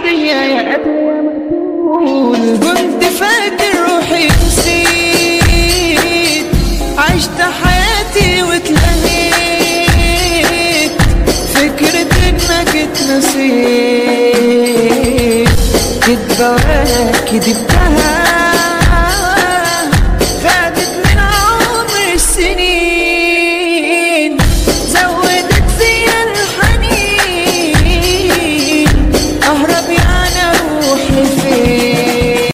ايديا يا قبل مقتول كنت فاكر روحي نسيت عشت حياتي واتلهيت فكرة انك اتنسيت كدبة ولا كدبت